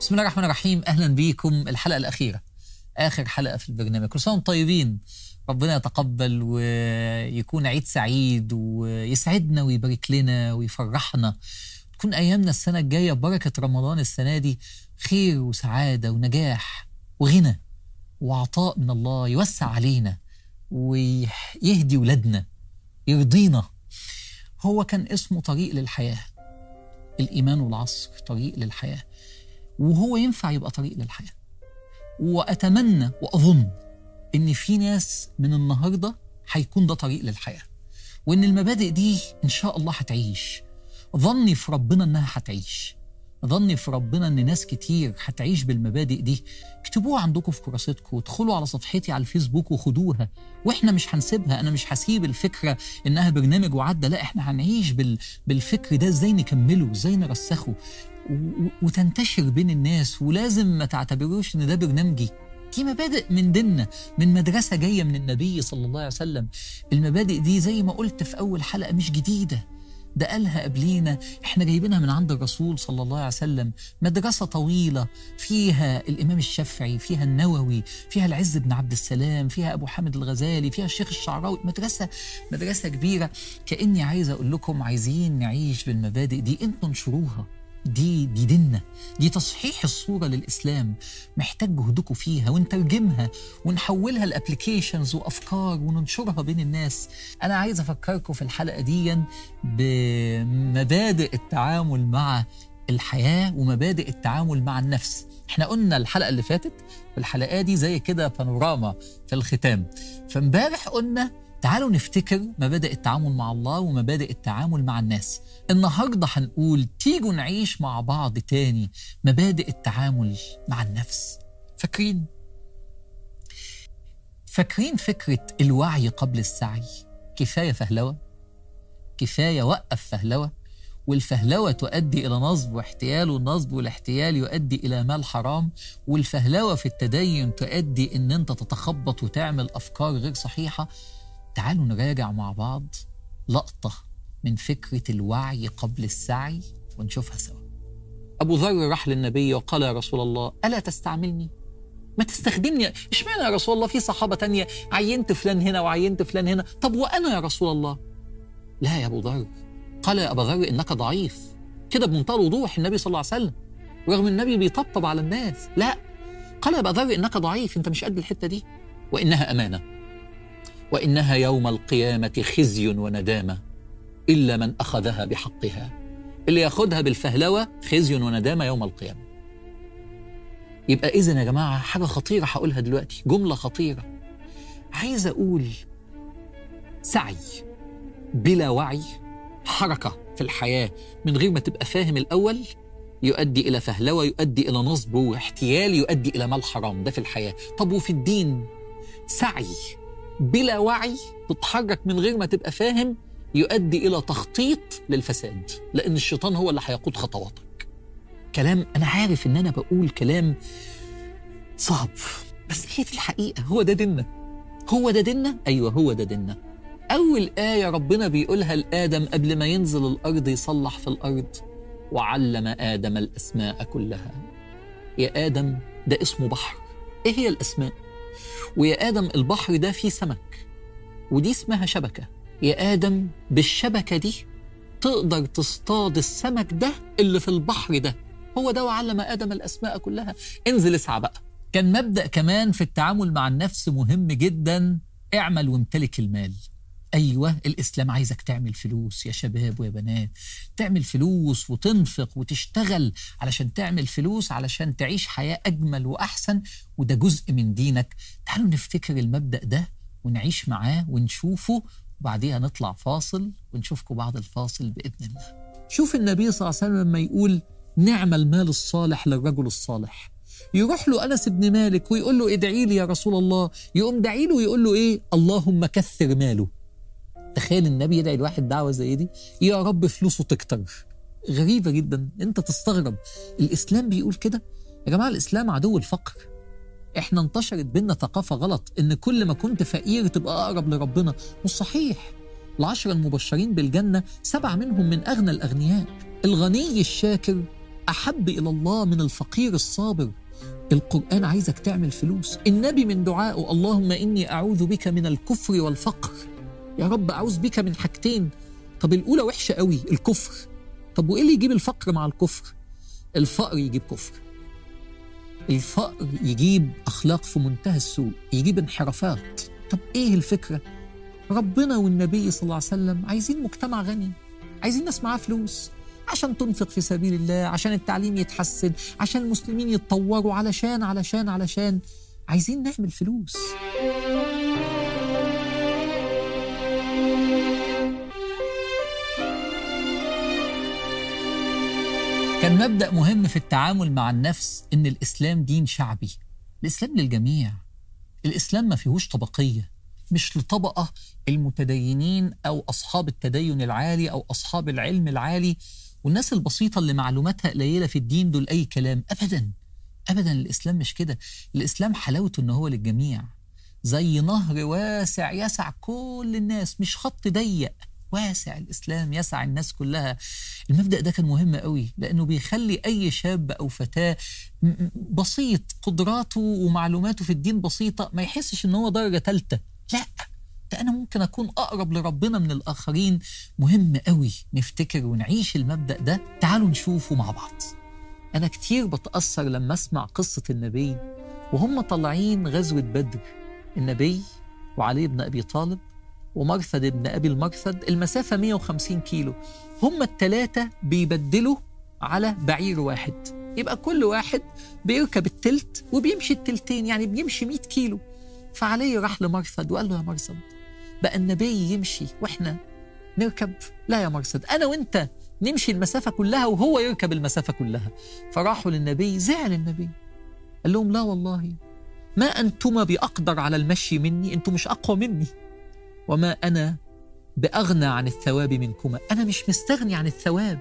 بسم الله الرحمن الرحيم اهلا بيكم الحلقه الاخيره اخر حلقه في البرنامج كل سنه وانتم طيبين ربنا يتقبل ويكون عيد سعيد ويسعدنا ويبارك لنا ويفرحنا تكون ايامنا السنه الجايه بركه رمضان السنه دي خير وسعاده ونجاح وغنى وعطاء من الله يوسع علينا ويهدي ولادنا يرضينا هو كان اسمه طريق للحياه الايمان والعصر طريق للحياه وهو ينفع يبقى طريق للحياه واتمنى واظن ان في ناس من النهارده هيكون ده طريق للحياه وان المبادئ دي ان شاء الله هتعيش ظني في ربنا انها هتعيش ظني في ربنا ان ناس كتير هتعيش بالمبادئ دي اكتبوها عندكم في كراستكم وادخلوا على صفحتي على الفيسبوك وخدوها واحنا مش هنسيبها انا مش هسيب الفكره انها برنامج وعدى لا احنا هنعيش بال... بالفكر ده ازاي نكمله ازاي نرسخه و... وتنتشر بين الناس ولازم ما تعتبروش ان ده برنامجي دي مبادئ من ديننا من مدرسة جاية من النبي صلى الله عليه وسلم المبادئ دي زي ما قلت في أول حلقة مش جديدة ده قالها قبلينا احنا جايبينها من عند الرسول صلى الله عليه وسلم مدرسة طويلة فيها الإمام الشافعي فيها النووي فيها العز بن عبد السلام فيها أبو حامد الغزالي فيها الشيخ الشعراوي مدرسة مدرسة كبيرة كأني عايز أقول لكم عايزين نعيش بالمبادئ دي انتوا انشروها دي دي ديننا دي تصحيح الصورة للإسلام محتاج جهدكم فيها ونترجمها ونحولها لابلكيشنز وأفكار وننشرها بين الناس أنا عايز أفكركم في الحلقة دي بمبادئ التعامل مع الحياة ومبادئ التعامل مع النفس احنا قلنا الحلقة اللي فاتت الحلقة دي زي كده بانوراما في الختام فامبارح قلنا تعالوا نفتكر مبادئ التعامل مع الله ومبادئ التعامل مع الناس النهاردة هنقول تيجوا نعيش مع بعض تاني مبادئ التعامل مع النفس فاكرين فاكرين فكرة الوعي قبل السعي كفاية فهلوة كفاية وقف فهلوة والفهلوة تؤدي إلى نصب واحتيال والنصب والاحتيال يؤدي إلى مال حرام والفهلوة في التدين تؤدي إن أنت تتخبط وتعمل أفكار غير صحيحة تعالوا نراجع مع بعض لقطة من فكرة الوعي قبل السعي ونشوفها سوا أبو ذر راح للنبي وقال يا رسول الله ألا تستعملني ما تستخدمني اشمعنى يا رسول الله في صحابة تانية عينت فلان هنا وعينت فلان هنا طب وأنا يا رسول الله لا يا أبو ذر قال يا أبا ذر إنك ضعيف كده بمنتهى الوضوح النبي صلى الله عليه وسلم رغم النبي بيطبطب على الناس لا قال يا أبا ذر إنك ضعيف أنت مش قد الحتة دي وإنها أمانة وإنها يوم القيامة خزي وندامة إلا من أخذها بحقها اللي ياخدها بالفهلوة خزي وندامة يوم القيامة يبقى إذن يا جماعة حاجة خطيرة هقولها دلوقتي جملة خطيرة عايز أقول سعي بلا وعي حركة في الحياة من غير ما تبقى فاهم الأول يؤدي إلى فهلوة يؤدي إلى نصب واحتيال يؤدي إلى مال حرام ده في الحياة طب وفي الدين سعي بلا وعي تتحرك من غير ما تبقى فاهم يؤدي الى تخطيط للفساد لان الشيطان هو اللي هيقود خطواتك كلام انا عارف ان انا بقول كلام صعب بس هي دي الحقيقه هو ده ديننا هو ده ديننا ايوه هو ده ديننا اول ايه ربنا بيقولها لادم قبل ما ينزل الارض يصلح في الارض وعلم ادم الاسماء كلها يا ادم ده اسمه بحر ايه هي الاسماء ويا آدم البحر ده فيه سمك ودي اسمها شبكة يا آدم بالشبكة دي تقدر تصطاد السمك ده اللي في البحر ده هو ده وعلم آدم الأسماء كلها انزل اسعى بقى كان مبدأ كمان في التعامل مع النفس مهم جدا اعمل وامتلك المال أيوة الإسلام عايزك تعمل فلوس يا شباب ويا بنات تعمل فلوس وتنفق وتشتغل علشان تعمل فلوس علشان تعيش حياة أجمل وأحسن وده جزء من دينك تعالوا نفتكر المبدأ ده ونعيش معاه ونشوفه وبعديها نطلع فاصل ونشوفكم بعد الفاصل بإذن الله شوف النبي صلى الله عليه وسلم لما يقول نعم المال الصالح للرجل الصالح يروح له انس بن مالك ويقول له ادعي لي يا رسول الله يقوم دعي له ويقول له ايه اللهم كثر ماله تخيل النبي يدعي الواحد دعوه زي دي يا رب فلوسه تكتر غريبه جدا انت تستغرب الاسلام بيقول كده يا جماعه الاسلام عدو الفقر احنا انتشرت بينا ثقافه غلط ان كل ما كنت فقير تبقى اقرب لربنا مش صحيح العشرة المبشرين بالجنة سبعة منهم من أغنى الأغنياء الغني الشاكر أحب إلى الله من الفقير الصابر القرآن عايزك تعمل فلوس النبي من دعائه اللهم إني أعوذ بك من الكفر والفقر يا رب أعوذ بك من حاجتين طب الأولى وحشة قوي الكفر طب وإيه اللي يجيب الفقر مع الكفر الفقر يجيب كفر الفقر يجيب أخلاق في منتهى السوء يجيب انحرافات طب إيه الفكرة ربنا والنبي صلى الله عليه وسلم عايزين مجتمع غني عايزين ناس معاها فلوس عشان تنفق في سبيل الله عشان التعليم يتحسن عشان المسلمين يتطوروا علشان علشان علشان عايزين نعمل فلوس كان مبدأ مهم في التعامل مع النفس إن الإسلام دين شعبي الإسلام للجميع الإسلام ما فيهوش طبقية مش لطبقة المتدينين أو أصحاب التدين العالي أو أصحاب العلم العالي والناس البسيطة اللي معلوماتها قليلة في الدين دول أي كلام أبدا أبدا الإسلام مش كده الإسلام حلاوته إن هو للجميع زي نهر واسع يسع كل الناس مش خط ضيق واسع الإسلام يسع الناس كلها المبدأ ده كان مهم قوي لأنه بيخلي أي شاب أو فتاة بسيط قدراته ومعلوماته في الدين بسيطة ما يحسش إن هو درجة ثالثة لا ده أنا ممكن أكون أقرب لربنا من الآخرين مهم قوي نفتكر ونعيش المبدأ ده تعالوا نشوفه مع بعض أنا كتير بتأثر لما أسمع قصة النبي وهم طالعين غزوة بدر النبي وعلي بن أبي طالب ومرثد بن أبي المرثد المسافة 150 كيلو هم التلاتة بيبدلوا على بعير واحد يبقى كل واحد بيركب التلت وبيمشي التلتين يعني بيمشي 100 كيلو فعلي راح لمرثد وقال له يا مرثد بقى النبي يمشي واحنا نركب لا يا مرثد انا وانت نمشي المسافه كلها وهو يركب المسافه كلها فراحوا للنبي زعل النبي قال لهم لا والله ما انتما باقدر على المشي مني انتم مش اقوى مني وما انا باغنى عن الثواب منكما انا مش مستغني عن الثواب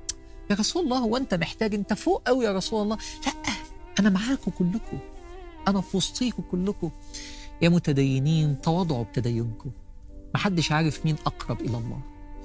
يا رسول الله هو انت محتاج انت فوق قوي يا رسول الله لا انا معاكم كلكم انا في وسطيكم كلكم يا متدينين تواضعوا بتدينكم محدش عارف مين أقرب إلى الله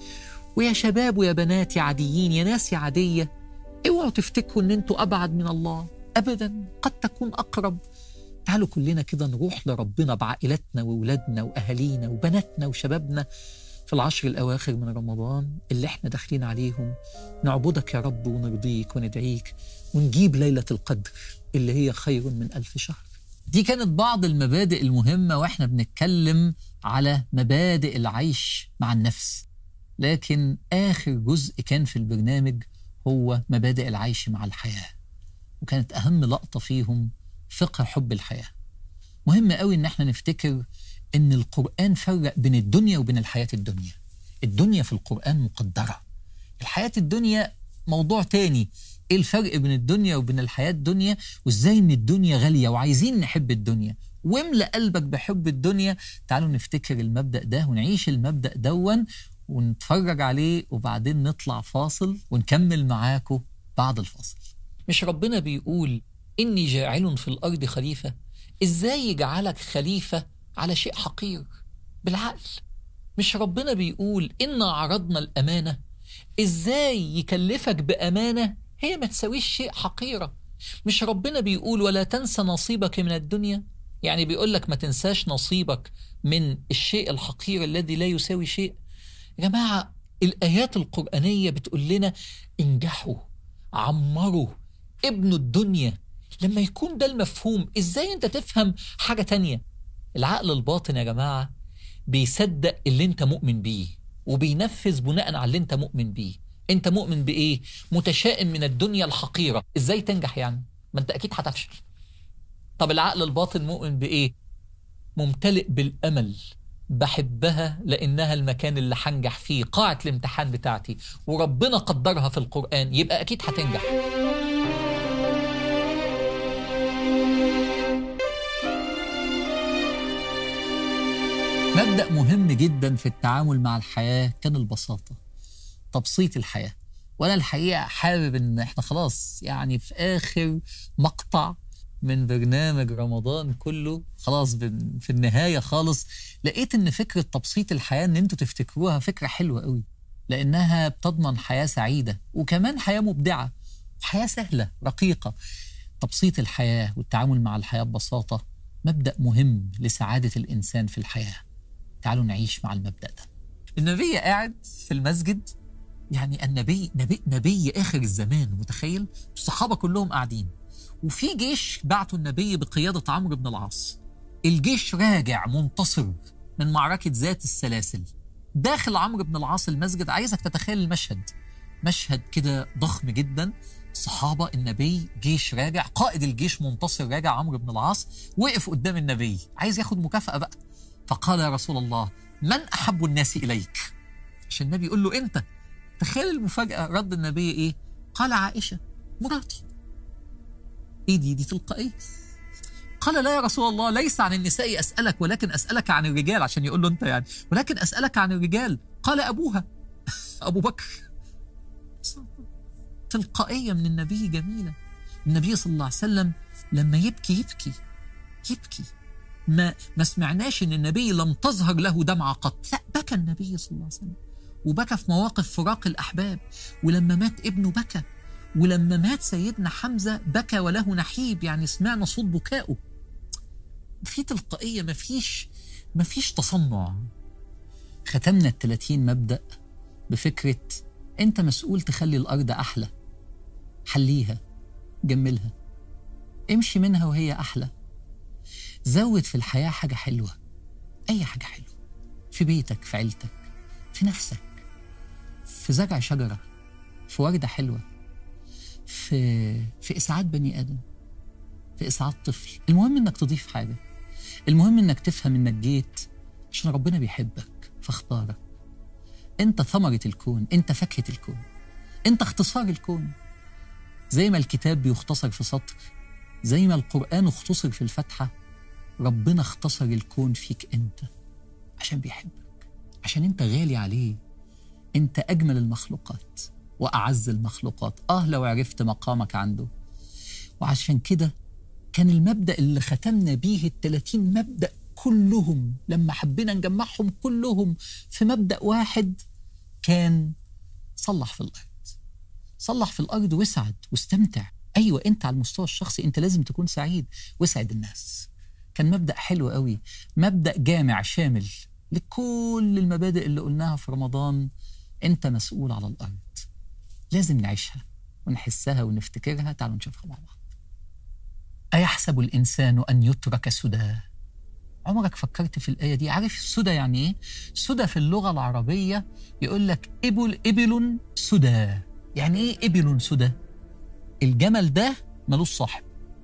ويا شباب ويا بنات يا عاديين يا ناس يا عادية اوعوا تفتكروا ان انتوا أبعد من الله أبدا قد تكون أقرب تعالوا كلنا كده نروح لربنا بعائلتنا وولادنا وأهالينا وبناتنا وشبابنا في العشر الأواخر من رمضان اللي احنا داخلين عليهم نعبدك يا رب ونرضيك وندعيك ونجيب ليلة القدر اللي هي خير من ألف شهر دي كانت بعض المبادئ المهمة واحنا بنتكلم على مبادئ العيش مع النفس لكن آخر جزء كان في البرنامج هو مبادئ العيش مع الحياة وكانت أهم لقطة فيهم فقه حب الحياة مهم قوي إن احنا نفتكر إن القرآن فرق بين الدنيا وبين الحياة الدنيا الدنيا في القرآن مقدرة الحياة الدنيا موضوع تاني ايه الفرق بين الدنيا وبين الحياة الدنيا وازاي ان الدنيا غالية وعايزين نحب الدنيا واملأ قلبك بحب الدنيا تعالوا نفتكر المبدأ ده ونعيش المبدأ دون ونتفرج عليه وبعدين نطلع فاصل ونكمل معاكم بعد الفاصل مش ربنا بيقول إني جاعل في الأرض خليفة إزاي يجعلك خليفة على شيء حقير بالعقل مش ربنا بيقول إنا عرضنا الأمانة إزاي يكلفك بأمانة هي ما تساويش شيء حقيرة مش ربنا بيقول ولا تنسى نصيبك من الدنيا يعني بيقول لك ما تنساش نصيبك من الشيء الحقير الذي لا يساوي شيء يا جماعة الآيات القرآنية بتقول لنا انجحوا عمروا ابنوا الدنيا لما يكون ده المفهوم ازاي انت تفهم حاجة تانية العقل الباطن يا جماعة بيصدق اللي انت مؤمن بيه وبينفذ بناء على اللي انت مؤمن بيه انت مؤمن بايه متشائم من الدنيا الحقيرة ازاي تنجح يعني ما انت اكيد هتفشل طب العقل الباطن مؤمن بايه ممتلئ بالامل بحبها لانها المكان اللي هنجح فيه قاعة الامتحان بتاعتي وربنا قدرها في القرآن يبقى اكيد هتنجح مبدأ مهم جدا في التعامل مع الحياة كان البساطة تبسيط الحياة وأنا الحقيقة حابب إن إحنا خلاص يعني في آخر مقطع من برنامج رمضان كله خلاص في النهاية خالص لقيت إن فكرة تبسيط الحياة إن أنتوا تفتكروها فكرة حلوة قوي لأنها بتضمن حياة سعيدة وكمان حياة مبدعة حياة سهلة رقيقة تبسيط الحياة والتعامل مع الحياة ببساطة مبدأ مهم لسعادة الإنسان في الحياة تعالوا نعيش مع المبدأ ده النبي قاعد في المسجد يعني النبي نبي, نبي آخر الزمان متخيل الصحابة كلهم قاعدين وفي جيش بعته النبي بقيادة عمرو بن العاص الجيش راجع منتصر من معركة ذات السلاسل داخل عمرو بن العاص المسجد عايزك تتخيل المشهد مشهد كده ضخم جدا صحابة النبي جيش راجع قائد الجيش منتصر راجع عمرو بن العاص وقف قدام النبي عايز ياخد مكافأة بقى فقال يا رسول الله من أحب الناس إليك عشان النبي يقول له أنت تخيل المفاجأة رد النبي إيه قال عائشة مراتي إيه دي دي تلقائية قال لا يا رسول الله ليس عن النساء أسألك ولكن أسألك عن الرجال عشان يقول له أنت يعني ولكن أسألك عن الرجال قال أبوها أبو بكر تلقائية من النبي جميلة النبي صلى الله عليه وسلم لما يبكي يبكي يبكي ما ما سمعناش ان النبي لم تظهر له دمعة قط لا بكى النبي صلى الله عليه وسلم وبكى في مواقف فراق الأحباب ولما مات ابنه بكى ولما مات سيدنا حمزة بكى وله نحيب يعني سمعنا صوت بكائه في تلقائية مفيش مفيش تصنع ختمنا التلاتين مبدأ بفكرة أنت مسؤول تخلي الأرض أحلى حليها جملها امشي منها وهي أحلى زود في الحياة حاجة حلوة أي حاجة حلوة في بيتك في عيلتك في نفسك في زرع شجرة في وردة حلوة في في إسعاد بني آدم في إسعاد طفل المهم إنك تضيف حاجة المهم إنك تفهم إنك جيت عشان ربنا بيحبك فاختارك أنت ثمرة الكون أنت فاكهة الكون أنت اختصار الكون زي ما الكتاب بيختصر في سطر زي ما القرآن اختصر في الفتحة ربنا اختصر الكون فيك أنت عشان بيحبك عشان أنت غالي عليه أنت أجمل المخلوقات وأعز المخلوقات آه لو عرفت مقامك عنده وعشان كده كان المبدأ اللي ختمنا بيه التلاتين مبدأ كلهم لما حبينا نجمعهم كلهم في مبدأ واحد كان صلح في الأرض صلح في الأرض واسعد واستمتع أيوة أنت على المستوى الشخصي أنت لازم تكون سعيد واسعد الناس كان مبدأ حلو قوي مبدأ جامع شامل لكل المبادئ اللي قلناها في رمضان أنت مسؤول على الأرض لازم نعيشها ونحسها ونفتكرها تعالوا نشوفها مع بعض أيحسب الإنسان أن يترك سدى عمرك فكرت في الآية دي عارف السدى يعني إيه؟ سدى في اللغة العربية يقول لك إبل إبل سدى يعني إيه إبل سدى؟ الجمل ده ملوش صاحب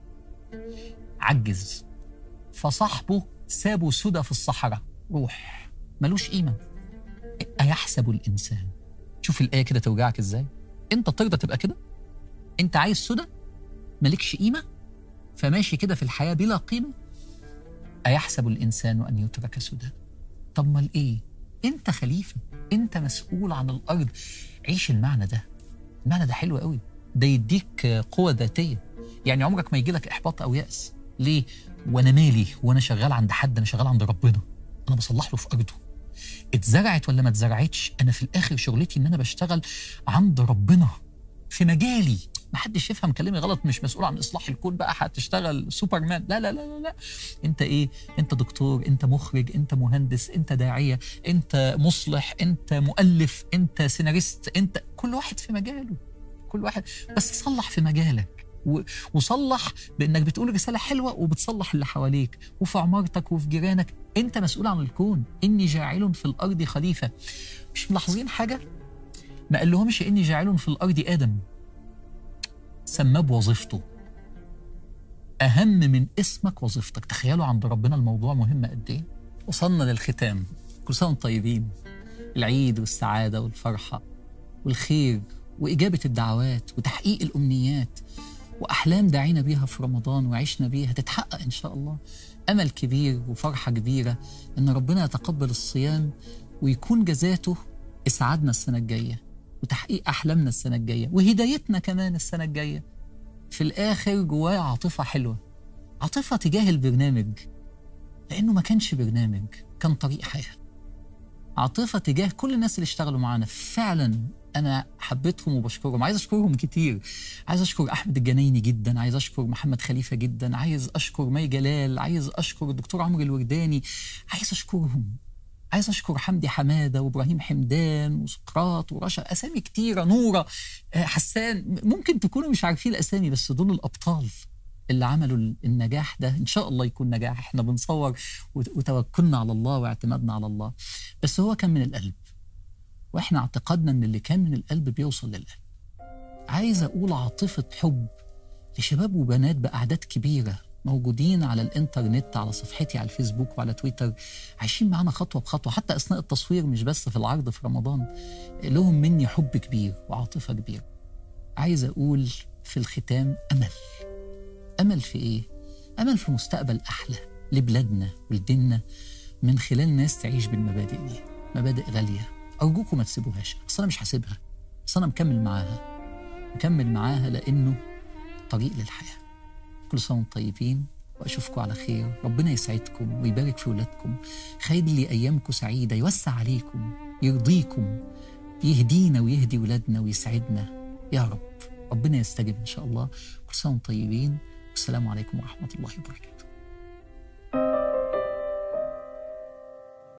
عجز فصاحبه سابه سدى في الصحراء روح ملوش قيمة أيحسب الإنسان شوف الآية كده توجعك إزاي أنت ترضى تبقى كده أنت عايز سدى مالكش قيمة فماشي كده في الحياة بلا قيمة أيحسب الإنسان أن يترك سدى طب مال إيه أنت خليفة أنت مسؤول عن الأرض عيش المعنى ده المعنى ده حلو قوي ده يديك قوة ذاتية يعني عمرك ما يجي لك إحباط أو يأس ليه وأنا مالي وأنا شغال عند حد أنا شغال عند ربنا أنا بصلح له في أرضه اتزرعت ولا ما اتزرعتش أنا في الآخر شغلتي إن أنا بشتغل عند ربنا في مجالي ما حدش يفهم كلامي غلط مش مسؤول عن اصلاح الكون بقى هتشتغل سوبرمان لا لا لا لا لا انت ايه انت دكتور انت مخرج انت مهندس انت داعيه انت مصلح انت مؤلف انت سيناريست انت كل واحد في مجاله كل واحد بس صلح في مجالك و- وصلح بانك بتقول رساله حلوه وبتصلح اللي حواليك وفي عمارتك وفي جيرانك انت مسؤول عن الكون اني جاعل في الارض خليفه مش ملاحظين حاجه ما قال لهمش اني جاعل في الارض ادم سماه بوظيفته اهم من اسمك وظيفتك تخيلوا عند ربنا الموضوع مهم قد ايه وصلنا للختام كل سنه وانتم طيبين العيد والسعاده والفرحه والخير واجابه الدعوات وتحقيق الامنيات واحلام دعينا بيها في رمضان وعشنا بيها تتحقق ان شاء الله امل كبير وفرحه كبيره ان ربنا يتقبل الصيام ويكون جزاته اسعادنا السنه الجايه وتحقيق احلامنا السنه الجايه وهدايتنا كمان السنه الجايه في الاخر جوايا عاطفه حلوه عاطفه تجاه البرنامج لانه ما كانش برنامج كان طريق حياه عاطفه تجاه كل الناس اللي اشتغلوا معانا فعلا انا حبيتهم وبشكرهم عايز اشكرهم كتير عايز اشكر احمد الجنايني جدا عايز اشكر محمد خليفه جدا عايز اشكر مي جلال عايز اشكر الدكتور عمرو الورداني عايز اشكرهم عايز اشكر حمدي حماده وابراهيم حمدان وسقراط ورشا اسامي كتيره نوره آه، حسان ممكن تكونوا مش عارفين الاسامي بس دول الابطال اللي عملوا النجاح ده ان شاء الله يكون نجاح احنا بنصور وتوكلنا على الله واعتمادنا على الله بس هو كان من القلب واحنا اعتقدنا ان اللي كان من القلب بيوصل للقلب عايز اقول عاطفه حب لشباب وبنات باعداد كبيره موجودين على الانترنت على صفحتي على الفيسبوك وعلى تويتر عايشين معانا خطوه بخطوه حتى اثناء التصوير مش بس في العرض في رمضان لهم مني حب كبير وعاطفه كبيره عايز اقول في الختام امل امل في ايه امل في مستقبل احلى لبلادنا ولديننا من خلال ناس تعيش بالمبادئ دي مبادئ غاليه ارجوكم ما تسيبوهاش اصل انا مش هسيبها اصل انا مكمل معاها مكمل معاها لانه طريق للحياه كل سنه وانتم طيبين واشوفكم على خير ربنا يسعدكم ويبارك في ولادكم خير ايامكم سعيده يوسع عليكم يرضيكم يهدينا ويهدي ولادنا ويسعدنا يا رب ربنا يستجب ان شاء الله كل سنه وانتم طيبين والسلام عليكم ورحمه الله وبركاته